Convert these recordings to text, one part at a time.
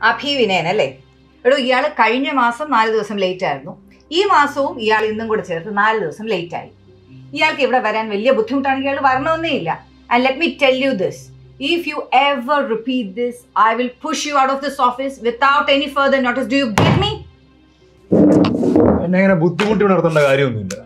അഭിവിനയൻ അല്ലേ എടോ ഇയാൾ കഴിഞ്ഞ മാസം നാല് ദിവസം ലേറ്റ് ആയിരുന്നു ഈ മാസവും ഇയാൾ ഇന്നും കൂടെ ചേർത്ത് നാല് ദിവസം ലേറ്റ് ആയി ഇയാൾക്ക് ഇവിടെ വരാൻ വലിയ ബുദ്ധിമുട്ടാണെങ്കിൽ ഇയാൾ വരണമെന്നേ ഇല്ല and let me tell you this if you ever repeat this I will push you out of this office without any further notice do you get me എന്നെ ഇങ്ങനെ ബുദ്ധിമുട്ടി ഉണർത്തേണ്ട കാര്യമൊന്നുമില്ല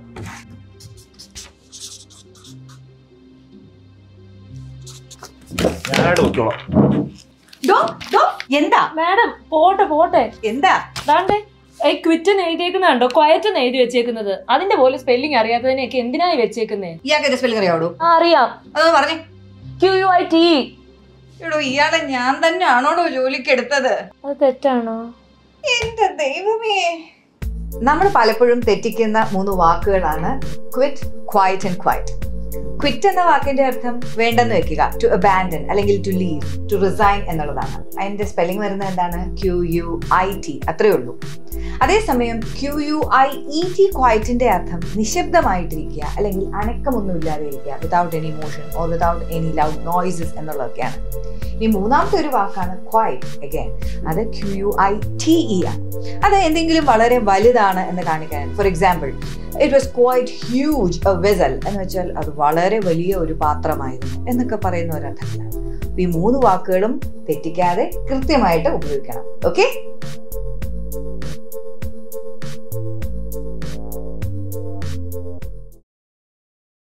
ഞാനായിട്ട് നോക്കിക്കോളാം ഡോ ഡോ എന്താ മാഡം പോട്ടെ പോട്ടെ എന്താ അതാണ്ട് ഈ ക്വിറ്റൻ എഴുതിയേക്കുന്ന കണ്ടോ ക്വയറ്റൻ എഴുതി വെച്ചേക്കുന്നത് അതിന്റെ പോലെ സ്പെല്ലിംഗ് അറിയാത്തതിനെയൊക്കെ എന്തിനായി വെച്ചേക്കുന്നേ ഇയാൾക്ക് സ്പെല്ലിംഗ് അറിയാവോ ആ അറിയാം അതൊന്ന് പറഞ്ഞേ ക്യു യു ഐ ടി എടോ ഇയാളെ ഞാൻ തന്നെ ആണോടോ ജോലിക്ക് എടുത്തത് അത് തെറ്റാണോ എന്റെ ദൈവമേ നമ്മൾ പലപ്പോഴും തെറ്റിക്കുന്ന മൂന്ന് വാക്കുകളാണ് quit quiet and quite quit എന്ന വാക്കിന്റെ അർത്ഥം വേണ്ടെന്ന് വെക്കുക ടു അബാൻഡൻ അല്ലെങ്കിൽ ടു ലീവ് ടു റിസൈൻ എന്നുള്ളതാണ് അതിന്റെ സ്പെല്ലിംഗ് വരുന്നത് എന്താണ് ക്യു യു ഐ ടി അത്രേ ഉള്ളൂ അതേസമയം Q U I E T ക്വൈറ്റിന്റെ അർത്ഥം നിശബ്ദമായിട്ടിരിക്കുക അല്ലെങ്കിൽ അനക്കമൊന്നുമില്ലാതെ ഇരിക്കുക without any motion or without any loud noises എന്നുള്ളതൊക്കെയാണ് ഇനി മൂന്നാമത്തെ ഒരു വാക്കാണ് ക്വൈറ്റ് അഗൈൻ അത് Q U I T E ആണ് അത് എന്തെങ്കിലും വളരെ വലുതാണ് എന്ന് കാണിക്കാൻ for example it was quite huge a vessel എന്ന് വെച്ചാൽ അത് വളരെ വലിയ ഒരു പാത്രമായിരുന്നു എന്നൊക്കെ പറയുന്ന ഒരർത്ഥത്തിലാണ് ഈ മൂന്ന് വാക്കുകളും തെറ്റിക്കാതെ കൃത്യമായിട്ട് ഉപയോഗിക്കണം ഓക്കെ